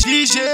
دي جي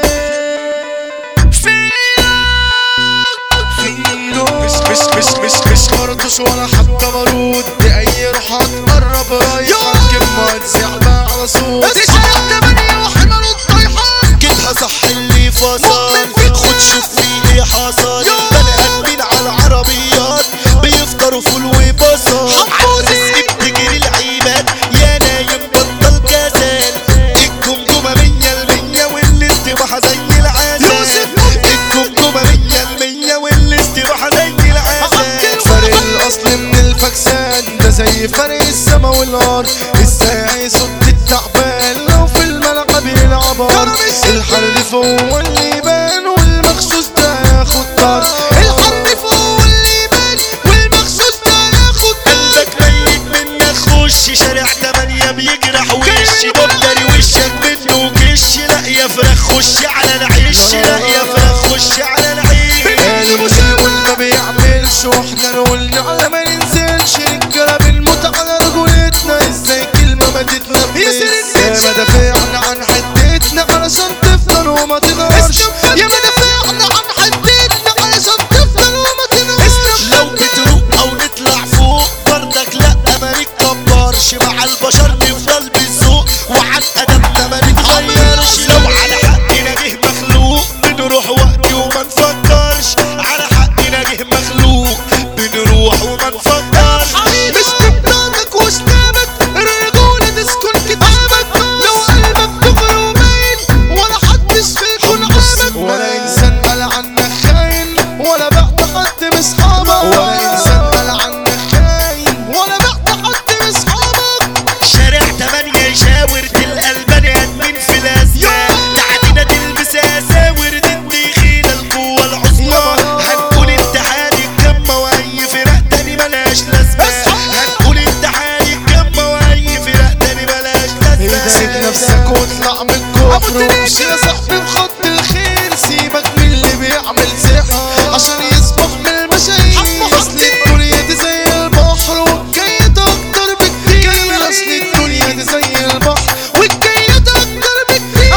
فيلو مش مش مش مش مش مرضوش ولا حتى مرود بأي روح هتقرب رايح كلمة تزيع بقى على صوت تسعة تمانية وحمل الطيحان كدها صح اللي فصل خد شوف اللي حصل بني ادمين على العربيات بيفطروا فول وبصل حمودي. بتجري العيبات يا نايم بطل كسل الجمجمة مية المية والاستباحة زي العسل يوسف. الجمجمة مية المية والاستباحة زي العسل فرق الأصل من الفكسان ده زي فرق السما والأرض ازاي هيصد التعبان لو في الملعب يلعب الحرف هو اللي يبان والمخصوص ده ياخد طار الحرف هو اللي يبان والمخصوص ده ياخد قلبك ميت منك خش شارع تمانية بيجرح وش دبدري وشك منه كش لا يا فراخ خش على العيش لا يا فراخ خش على العيش المش يقول ما بيعملش واحنا نقول على ما ننزلش رجاله بنموت على رجولتنا ازاي كلمه ما تتنفذ يا سيدي يا ما دافعنا عن حدتنا علشان تفضل وما تغيرش يا ما دافعنا عن حدتنا علشان تفضل وما تنقصش لو بتروق او نطلع فوق برضك لا ما نتكبرش مع البشر نفضل بالذوق وعن ادبنا ما نتغيرش لو على حقنا جه مخلوق بنروح وقتي وما نفكرش على حقنا جه مخلوق بنروح وما نفكرش مش ببلادك وسلامك الرجولة تسكن كتابك لو قلبك دغري وباين ولا حدش فيكون عابك ولا انسان قال عنك خاين ولا بعت حد باصحابك ولا انسان قال عنك خاين ولا بعت حد بصحابك شارع تمانية يشاور تلقى البني ادمين في الازمة تعدينا تلبس اساور تدي خينا القوة العظمى هنقول امتحان الجمة واي فرق تاني ملهاش لازمة هنقول امتحان الجمة واي فرق تاني ملهاش لازمة سيب نفسك واطلع من الكفر وامشي يا صاحبي بخط الخير سيبك من اللي بيعمل سحر عشان يصبح من المشاهير اصل الدنيا دي زي البحر والجيد اكتر بكتير اصل الدنيا دي زي البحر والجيد اكتر بكتير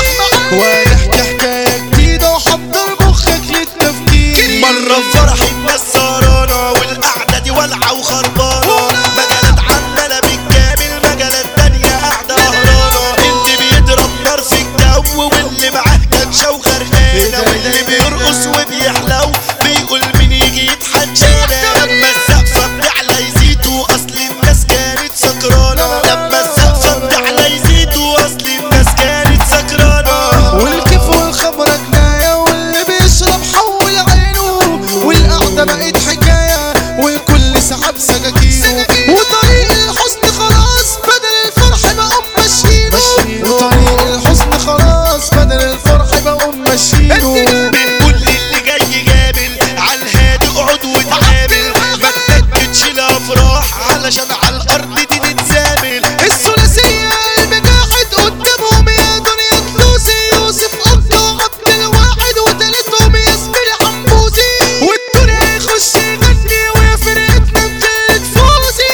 ونحكي حكاية جديدة وحضر مخك للتفكير مرة في فرح الناس سهرانة والقعدة دي والعة وخربانة مجالات عمالة بالكامل مجالات تانية قاعدة هرانة اللي بيضرب نار في الجو واللي معاه كاتشة وغرقانة واللي بيرقص وبيحلو بيقول مين يجي يتحدانا لما السقفة بتعلى يزيدوا أصل الناس كانت سكرانة لما السقفة بتعلى يزيدوا أصل الناس كانت سكرانة والكيف والخمرة جناية واللي بيشرب حول عينه والقعدة بقت حكاية والكل سحب سكاكينه وطريق الحزن خلاص بدل الفرح بقوا ماشيينه وطريق الحزن خلاص بدل الفرح بقوا ماشيينه بنقول للي جاي جابل على الهادي اقعد وتعامل ما تنكدش الافراح علشان على الارض دي نتزامل الثلاثية المجاحد قدامهم يا دنيا فلوسي يوسف أبطى عبد الواحد وتالتهم ياسمين حموزي والدنيا يخش يغني ويا فرقتنا بتلت فوزي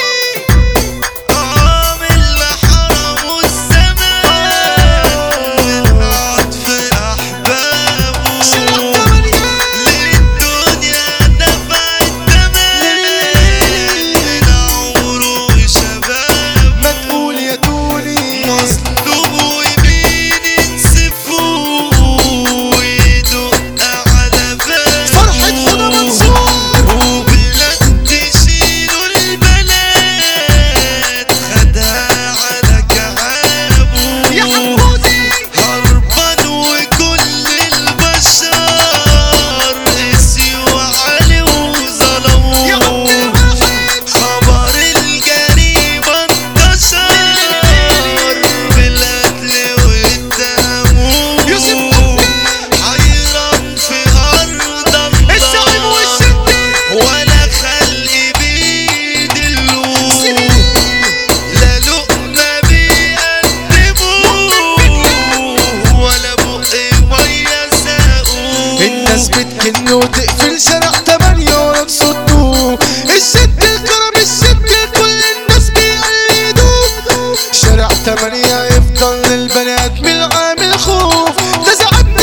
طعام اللي حرموا الزمان من عطف احبابه للدنيا دفع الثمن من عمره وشبابه ما تقول يا توني مصلوب ويمين ينسفوه ويدق على بابه فرحة حضر منصور وبلاد تشيله البنات خدها على كعابه يا حموزي هربان وكل البشر قسيوا عليه يا وظلموه عبد الواحد خبر الجريمة انتشر بالقتل يوسف واتهموه حيران في أرض الزعيم الله والشديد ولا خلق بيدلوه لا لقمة بيقدموه ولا بق مية ساقوه الناس بتكن وتقفل شارع تمانية ولا تصدوه الست الكرم الست كل الناس بيقلدوه شارع تمانية يفضل للبنات من عامل خوف ده زعيم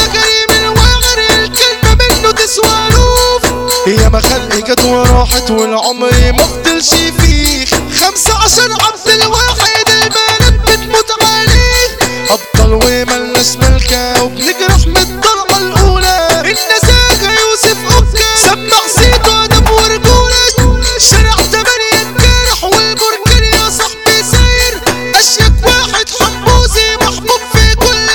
جت وراحت والعمر ما فضلش فيه خمسة عشر عبد الواحد البلد بتموت عليه ابطال وملناش ملكة وبنجرح من الطلقة الأولى النساجة يوسف أوكا سمع صيته أدب ورجولة شارع تمانية الجرح والبركان يا صاحبي ساير أشيك واحد حموزي محبوب في كل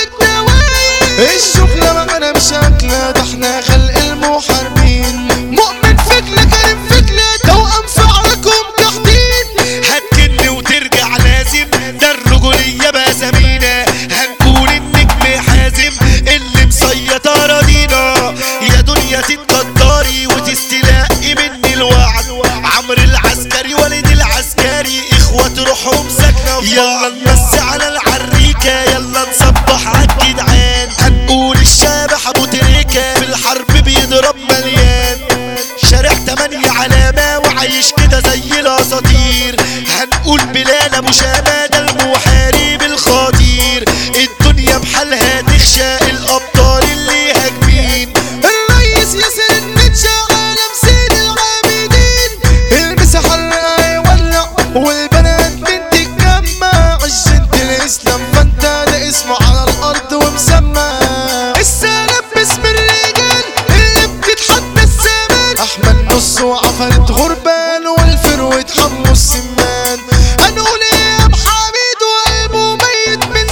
الدواير الشغلة معانا مش أكلة ده احنا خلق المحاربين مؤمن فكلة كريم فكلة توأم فعلكم تحديد هتكن وترجع لازم ده الرجولية بسمينة هنكون النجم حازم اللي مسيطة راضينا يا دنيا تتقدري وتستلقي مني الوعد عمرو العسكري والد العسكري اخوة روحهم ساكنة يلا نمسي على العريكة يلا نصبح عالجدعان هنقول الشابح ابو تريكة في الحرب بيضرب مليان شارع تمانية علامة وعايش كده زي الاساطير هنقول بلال ابو شامة ده المحارب الخطير الدنيا بحالها تخشى الابطال اللي هاجمين الريس ياسر النتشا عالم سيد العابدين المساحة الرقاية يولع والبنات بنت الجمع عشنت الإسلام فانت ده اسمه على الأرض ومسمى السلام باسم الرجال اللي بتتحدى الزمان أحمد نص وعفلت غربان والفروة حمو السمان هنقول ايه يا محمد وقلبه ميت من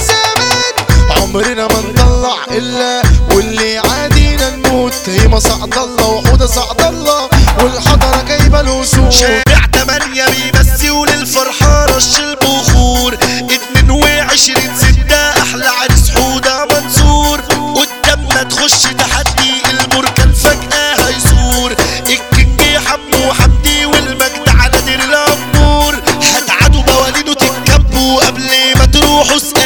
زمان عمرنا ما نطلع إلا واللي عادينا نموت هيما سعد الله وحودة سعد الله والحضرة جايبة الوسود شارع تمانية بيمسي وللفرحة رش البخور اتنين وعشرين ستة أحلى عريس حودة منصور قدامنا تخش تحدي البركان فجأة هيصور الكينج حمو حمدي والمجد على دير الأمور هتعادوا مواليده تتكبوا قبل ما تروحوا